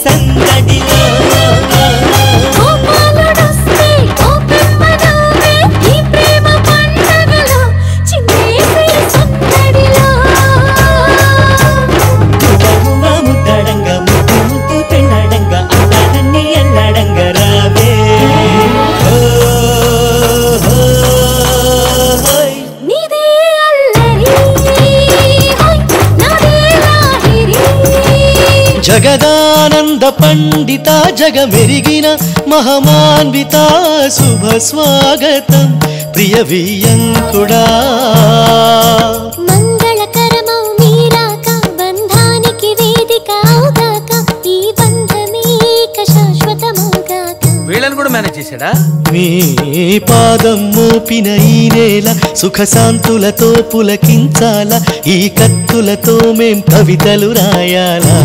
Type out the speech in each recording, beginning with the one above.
సందడిలో గోపాలుడొస్తే గోపెమ్మనవ్వే ఈ ప్రేమ పండగలో చిందేసే సందడిలో మువ్వ ముద్దడంగా ముద్దు ముద్దు పెళ్ళడంగా అందాలన్నీ ఎల్లడంగా రావే ఓ, ఓ, ఓయ్. నీదే అల్లరి హోయ్ నాదే లాహిరి జగదానంద పండిత జగమెరిగిన మహమాన్విత శుభ స్వాగతం ప్రియ వియంకుడా మంగళకరమౌ మీరాక బంధానికి వేదిక అవుగాక ఈ బంధమేక శాశ్వతమవుగాక వీళ్ళని కూడా మేనేజ్ చేశాడా మీ పాదం మోపిన ఈ నేల సుఖశాంతులతో పులకించాల ఈ కత్తులతో మేం కవితలు రాయాలా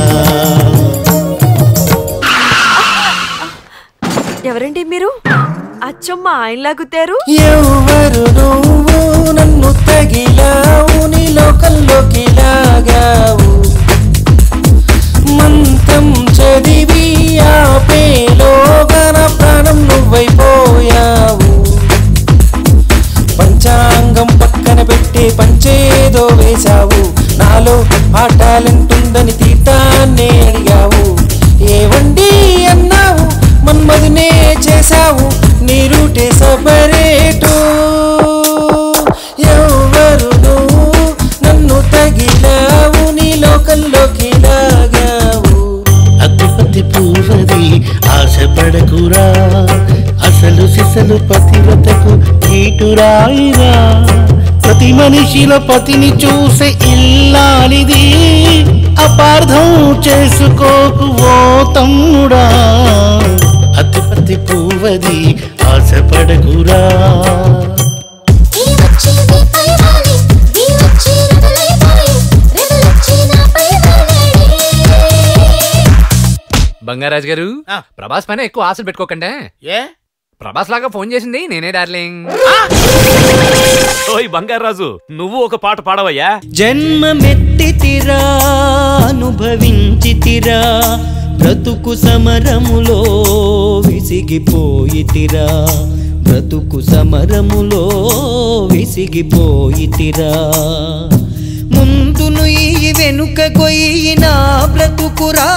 ఎవరండి మీరు అచ్చమ్మ ఆయనలా గుద్దారు ఎవరు నువ్వు నన్ను తగిలావు నీ లోకంలోకి లాగావు మంత్రం చదివి ఆపేలోగా నా ప్రాణం నువ్వైపోయావు పంచాంగం పక్కన పెట్టి పంచేదో వేశావు నాలో ఆ టాలెంట్ ఉందని తీర్థాన్నే అడిగావు ఏవండి అన్నావు మన్మధునే చేశావు నీ రూటే సపరేటు ఎవరు నువ్వు నన్ను తగిలావు నీ లోకంలోకి లాగావు అతిపతి పూర్వది ఆశపడకురా అసలు సిసలు పతివ్రతకు కీటురాయిరా ప్రతి మనిషిలో పతిని చూసే ఇల్లాలిది అపార్థం చేసుకోకు ఓ తమ్ముడా అతిపతి పూర్వది ఆశపడకురా ఈ వచ్చి నీపై వాలి ఈ వచ్చి రెబలైపోయి రెబలొచ్చి నాపై వాలేడి బంగారాజు గారు ప్రభాస్ పైన ఎక్కువ ఆశలు పెట్టుకోకండి ఏ ప్రభాస్ లాగా ఫోన్ చేసింది నేనే డార్లింగ్ ఓయ్ బంగారాజు నువ్వు ఒక పాట పాడవయ్యా జన్మమెత్తితిరా అనుభవించితిరా బ్రతుకు సమరములో విసిగిపోయితిరా బ్రతుకు సమరములో విసిగిపోయితిరా ముందును ఈ వెనుక కొయ్యిన బ్రతుకురా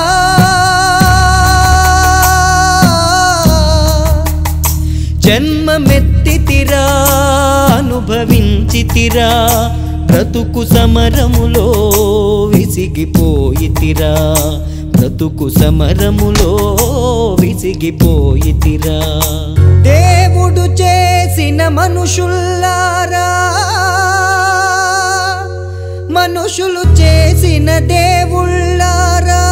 జన్మమెత్తితిరా అనుభవించితిరా బ్రతుకు సమరములో విసిగిపోయితిరా బ్రతుకు సమరములో విసిగిపోయితిరా దేవుడు చేసిన మనుషుల్లారా మనుషులు చేసిన దేవుళ్ళారా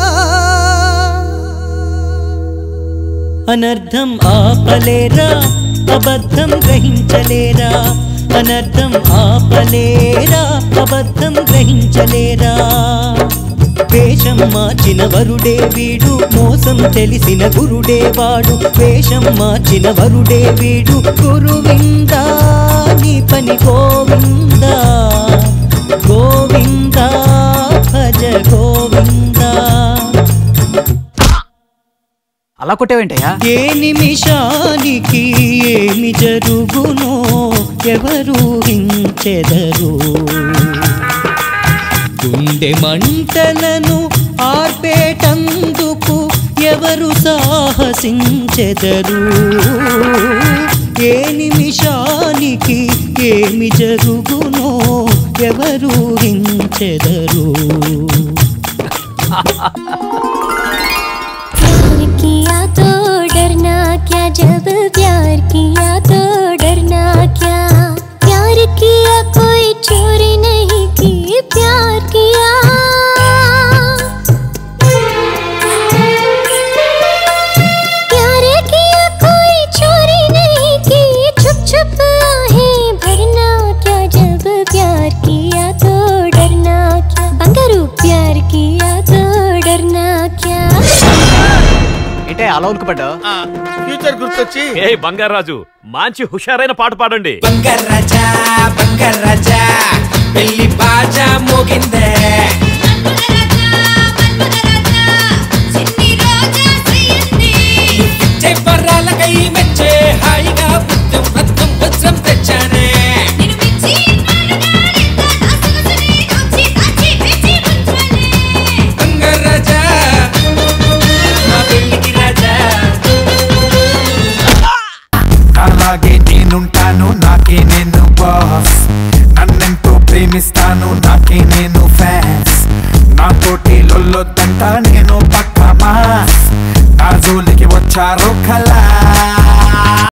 అనర్థం ఆపలేరా అబద్ధం గ్రహించలేరా అనర్థం ఆపలేరా అబద్ధం గ్రహించలేరా వేషం మార్చిన వరుడే వీడు మోసం తెలిసిన గురుడే వాడు వేషం మార్చిన వరుడే వీడు గురువిందా నీ పని గోవిందా గోవిందా భజ గోవిందా అలా కొట్టేవేంటయ్యా ఏ నిమిషానికి ఏమి జరుగునో ఎవరు హించెదరు గుండె మంటలను ఆర్పేటందుకు ఎవరు సాహసించెదరు ఏ నిమిషానికి ఏమి జరుగునో ఎవరు హించెదరు प्यार किया तो डरना क्या जब प्यार किया तो डरना क्या प्यार किया कोई चोरी नहीं की प्यार किया प्यार किया कोई चोरी नहीं की छुप छुप आहें भरना क्या जब प्यार किया तो डरना क्या बंगारू प्यार किया तो डरना क्या ఏంటే అలా ఉలికిపడ్డా ఫ్యూచర్ గుర్తొచ్చి ఏ బంగారాజు మంచి హుషారైన పాట పాడండి బంగారాజా బంగారాజా పెళ్లి బాజా మోగిందే చిన్ని నాలాగే నేనుంటాను నాకే నేను బాస్ నన్నెంతో ప్రేమిస్తాను నాకే నేను ఫ్యాన్స్ నాతోటి లొల్లొద్దంట నేను పక్క మాస్ నా జోలికి వచ్చారు కలా